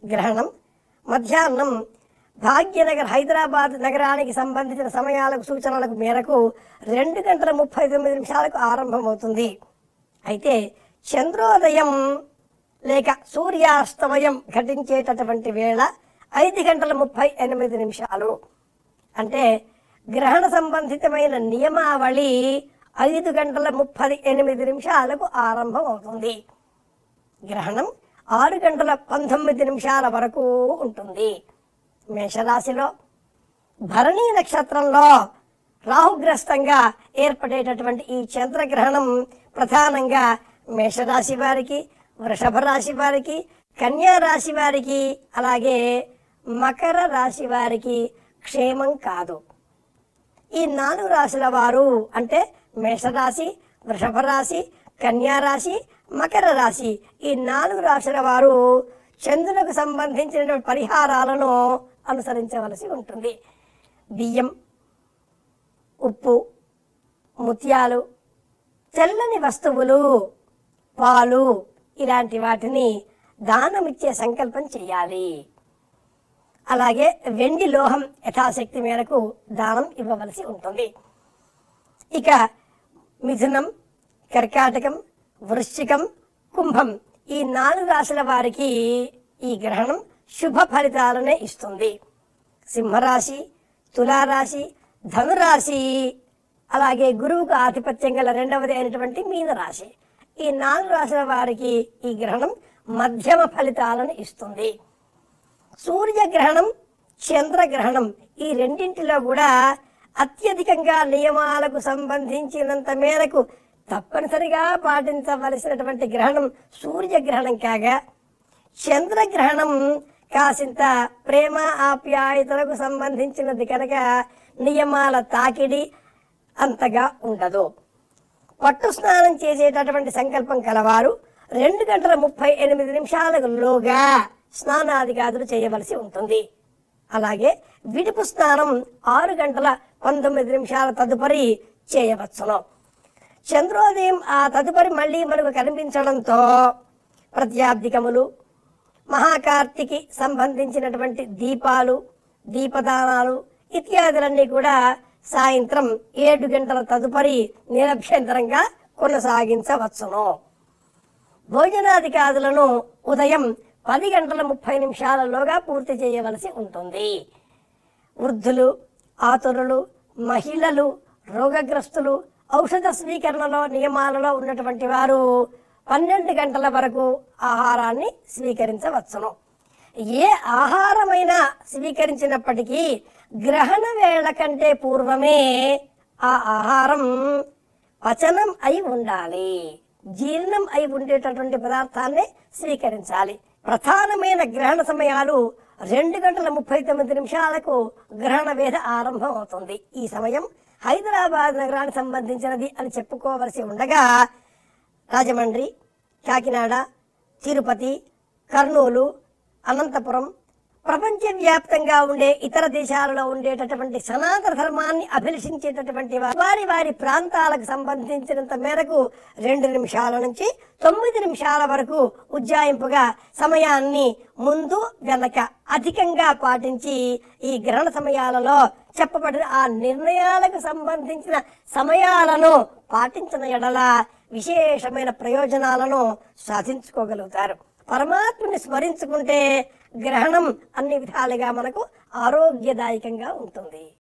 గ్రహణం మధ్యాహ్నం భాగ్యనగర్ హైదరాబాద్ నగరానికి సంబంధించిన సమయాలకు సూచనలకు మేరకు రెండు గంటల ముప్పై తొమ్మిది నిమిషాలకు ఆరంభమవుతుంది అయితే చంద్రోదయం లేక సూర్యాస్తమయం ఘటించేటటువంటి వేళ ఐదు గంటల ముప్పై ఎనిమిది నిమిషాలు అంటే గ్రహణ సంబంధితమైన నియమావళి ఐదు గంటల ముప్పై ఎనిమిది నిమిషాలకు ఆరంభం అవుతుంది గ్రహణం ఆరు గంటల పంతొమ్మిది నిమిషాల వరకు ఉంటుంది మేషరాశిలో భరణీ నక్షత్రంలో రాహుగ్రస్తంగా ఏర్పడేటటువంటి ఈ చంద్రగ్రహణం ప్రధానంగా మేషరాశి వారికి వృషభ రాశి వారికి కన్యా రాశి వారికి అలాగే మకర రాశి వారికి క్షేమం కాదు ఈ నాలుగు రాశుల వారు అంటే మేషరాశి వృషభ రాశి కన్యా రాశి మకర రాశి ఈ నాలుగు రాశుల వారు చంద్రులకు సంబంధించిన పరిహారాలను అనుసరించవలసి ఉంటుంది బియ్యం ఉప్పు ముత్యాలు తెల్లని వస్తువులు పాలు ఇలాంటి వాటిని దానమిచ్చే సంకల్పం చేయాలి అలాగే వెండి లోహం యథాశక్తి మేరకు దానం ఇవ్వవలసి ఉంటుంది ఇక మిథునం కర్కాటకం వృశ్చికం కుంభం ఈ నాలుగు రాశుల వారికి ఈ గ్రహణం శుభ ఫలితాలనే ఇస్తుంది సింహరాశి తులారాశి ధనురాశి అలాగే గురువుకు ఆధిపత్యం గల రెండవది అయినటువంటి మీనరాశి ఈ నాలుగు రాశుల వారికి ఈ గ్రహణం మధ్యమ ఫలితాలను ఇస్తుంది సూర్యగ్రహణం చంద్రగ్రహణం ఈ రెండింటిలో కూడా అత్యధికంగా నియమాలకు సంబంధించినంత మేరకు తప్పనిసరిగా పాటించవలసినటువంటి గ్రహణం సూర్యగ్రహణం కాగా చంద్రగ్రహణం కాసింత ప్రేమ ఆప్యాయతలకు సంబంధించినది కనుక నియమాల తాకిడి అంతగా ఉండదు పట్టు స్నానం చేసేటటువంటి సంకల్పం కలవారు రెండు గంటల ముప్పై ఎనిమిది నిమిషాలలోగా స్నానాదిగాదులు చేయవలసి ఉంటుంది అలాగే విడుపు స్నానం ఆరు గంటల పంతొమ్మిది నిమిషాల తదుపరి చేయవచ్చును చంద్రోదయం ఆ తదుపరి మళ్ళీ మనకు కనిపించడంతో ప్రత్యాబ్దికములు మహాకార్తికి సంబంధించినటువంటి దీపాలు దీపదానాలు ఇత్యాదులన్నీ కూడా సాయంత్రం ఏడు గంటల తదుపరి నిరభ్యంతరంగా కొనసాగించవచ్చును భోజనాధికారులను ఉదయం పది గంటల ముప్పై నిమిషాలలోగా పూర్తి చేయవలసి ఉంటుంది వృద్ధులు ఆతురులు మహిళలు రోగగ్రస్తులు ఔషధ స్వీకరణలో నియమాలలో ఉన్నటువంటి వారు పన్నెండు గంటల వరకు ఆహారాన్ని స్వీకరించవచ్చును ఏ ఆహారమైనా స్వీకరించినప్పటికీ గ్రహణ వేళ కంటే పూర్వమే ఆ ఆహారం పచనం అయి ఉండాలి జీర్ణం అయి ఉండేటటువంటి పదార్థాన్ని స్వీకరించాలి ప్రధానమైన గ్రహణ సమయాలు రెండు గంటల ముప్పై తొమ్మిది నిమిషాలకు గ్రహణ వేద ఆరంభం అవుతుంది ఈ సమయం హైదరాబాద్ నగరానికి సంబంధించినది అని చెప్పుకోవలసి ఉండగా రాజమండ్రి కాకినాడ తిరుపతి కర్నూలు అనంతపురం ప్రపంచవ్యాప్తంగా ఉండే ఇతర దేశాలలో ఉండేటటువంటి సనాతన ధర్మాన్ని అభిలషించేటటువంటి వారు వారి వారి ప్రాంతాలకు సంబంధించినంత మేరకు రెండు నిమిషాల నుంచి తొమ్మిది నిమిషాల వరకు ఉజ్జాయింపుగా సమయాన్ని ముందు వెనక అధికంగా పాటించి ఈ గ్రహణ సమయాలలో చెప్పబడిన ఆ నిర్ణయాలకు సంబంధించిన సమయాలను పాటించిన ఎడల విశేషమైన ప్రయోజనాలను సాధించుకోగలుగుతారు పరమాత్మని స్మరించుకుంటే గ్రహణం అన్ని విధాలుగా మనకు ఆరోగ్యదాయకంగా ఉంటుంది